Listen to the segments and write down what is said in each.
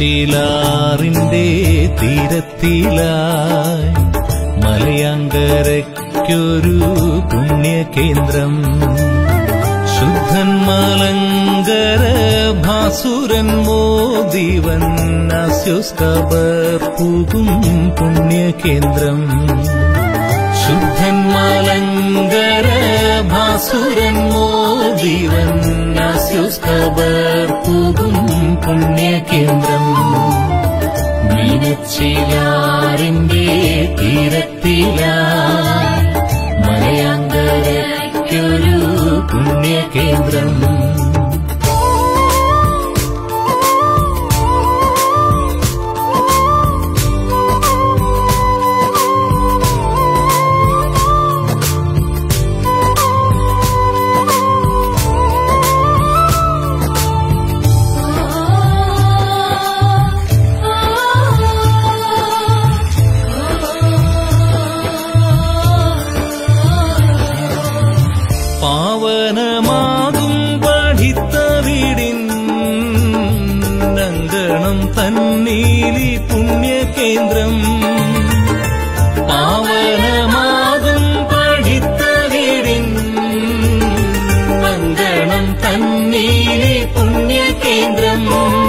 മീനച്ചിലാറിന്റെ തീരത്തിലായി മലയാങ്കരയ്ക്കൊരു പുണ്യകേന്ദ്രം ശുദ്ധൻ മലങ്കര ഭാസുരൻ മോദിവൻ അസ്യുസ്കബർ പൂകും പുണ്യകേന്ദ്രം ശുദ്ധൻ മലങ്കര ഭാസുരൻ മോദിവൻ അസ്യുസ്കബർ പൂകും പുണ്യകേന്ദ്രം മീനച്ചിലാറിന്റെ തീരത്തിലായി മലയാങ്കരയ്ക്കൊരു പുണ്യകേന്ദ്രം പാവനമാകും പഠിത്ത വീടിൻ അങ്കണം തന്നീലി പുണ്യകേന്ദ്രം പാവനമാകും പഠിത്ത വീടിൻ അങ്കണം തന്നീലി പുണ്യകേന്ദ്രം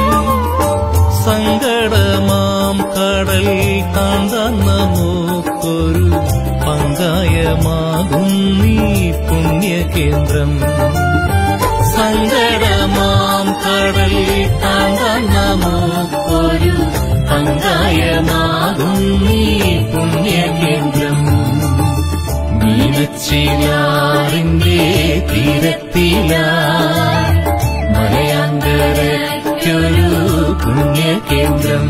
സങ്കടമാം കടൽ താണ്ടാൻ നമുക്കൊരു പങ്കായമാകും നീ പുണ്യകേന്ദ്രം സങ്കടമാം കടൽ താണ്ടാൻ നമുക്കൊരു പങ്കായമാകും നീ പുണ്യകേന്ദ്രം മീനച്ചിലാറിന്റെ തീരത്തിലായി മലയാങ്കരയ്ക്കൊരു പുണ്യകേന്ദ്രം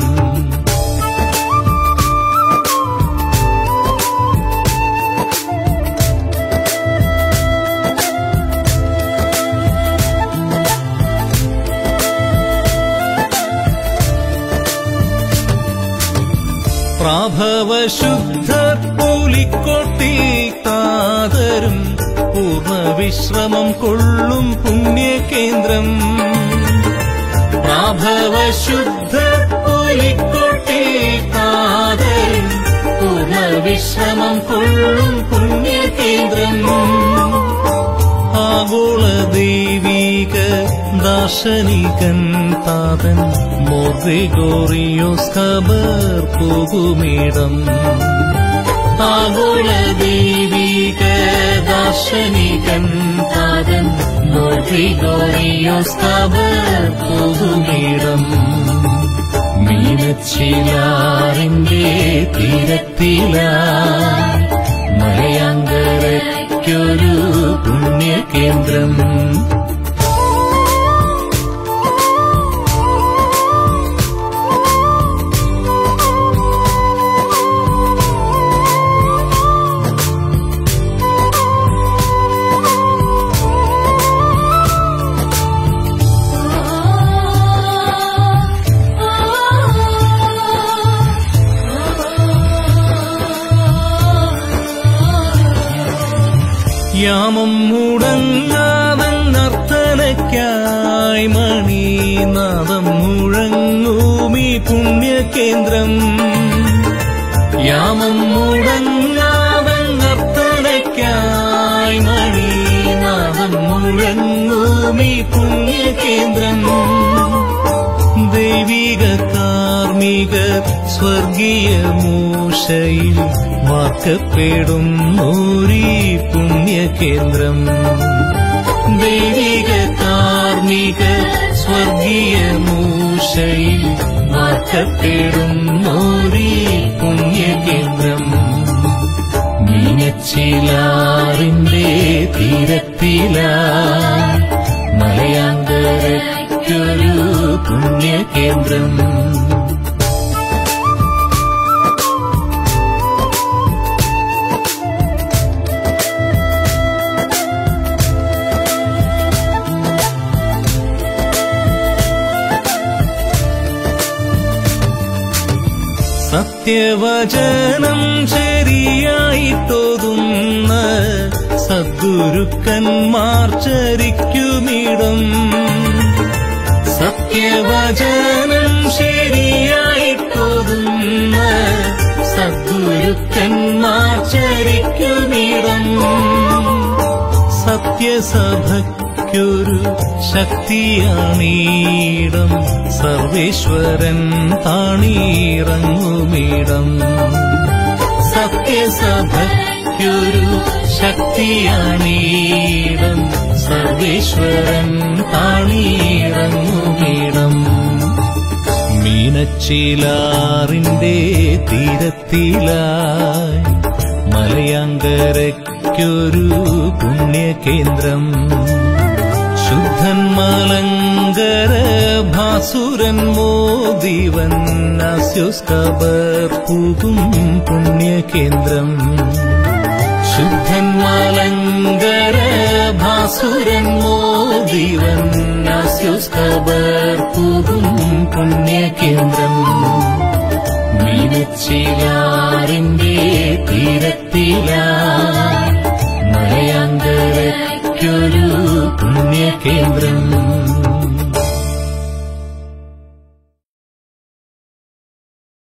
പ്രാഭവശുദ്ധർ പുലിക്കൊട്ടിൽ താതരും പൂർണ്ണവിശ്രമം കൊള്ളും പുണ്യകേന്ദ്രം പ്രാഭവശുദ്ധർ പുലിക്കൊട്ടിൽ താതരും പൂർണ്ണവിശ്രമം കൊള്ളും പുണ്യകേന്ദ്രം ആഗോള ദൈവീക ദാർശനികൻ താതൻ മോർഗോറിയോസ് ഖബർ പോകുമിടം ആഗോള ദൈവീക ദാർശനികൻ താതൻ മോർഗോറിയോസ് ഖബർ പോകുമിടം മീനച്ചിലാറിന്റെ തീരത്തിലായി മലയാങ്കരയ്ക്കൊരു പുണ്യകേന്ദ്രം യാമം മുടങ്ങാതൻ നർത്തനയ്ക്കായി മണിനാദം മുഴങ്ങൂമി പുണ്യകേന്ദ്രം യാമം മുടങ്ങാതൻ നർത്തനയ്ക്കായി മണിനാദം മുഴങ്ങൂമി പുണ്യകേന്ദ്രം ദൈവിക കാർമിക സ്വർഗീയ മൂഷയിൽ വാക്കപ്പെടും നൂരി പുണ്യകേന്ദ്രം ദൈവിക കാർമിക സ്വർഗീയ മൂഷയിൽ വാക്കപ്പെടും നൂരി പുണ്യകേന്ദ്രം മീനച്ചിലാറിന്റെ തീരത്തിലായി മലയാങ്കരയ്ക്കൊരു പുണ്യകേന്ദ്രം സത്യവചനം ശരിയായിട്ടോതുന്ന സദ്ഗുരുക്കന്മാർ ചരിക്കുമിടം സത്യവചനം ശരിയായിട്ടോതുന്ന ഗുരുക്കന്മാർ ചരിക്കുമിടം സത്യസഭയ്ക്കൊരു ശക്തിയാണീടം സർവേശ്വരൻ താണീറങ്ങുമിടം സത്യസഭയ്ക്കൊരു ശക്തിയാണീടം സർവേശ്വരൻ താണീറങ്ങുമിടം മീനച്ചിലാറിന്റെ തീരത്തിലായി മലയാങ്കരയ്ക്കൊരു പുണ്യകേന്ദ്രം ശുദ്ധൻ മലങ്കര ഭാസുരൻ മോദിവൻ പൂകും പുണ്യകേന്ദ്രം ശുദ്ധൻ മലങ്കര ഭാസുരൻ മോദിവൻ പൂകും പുണ്യകേന്ദ്രം മീനച്ചിലാറിന്റെ തീരത്തിലായി മലയാങ്കരയ്ക്കൊരു പുണ്യകേന്ദ്രം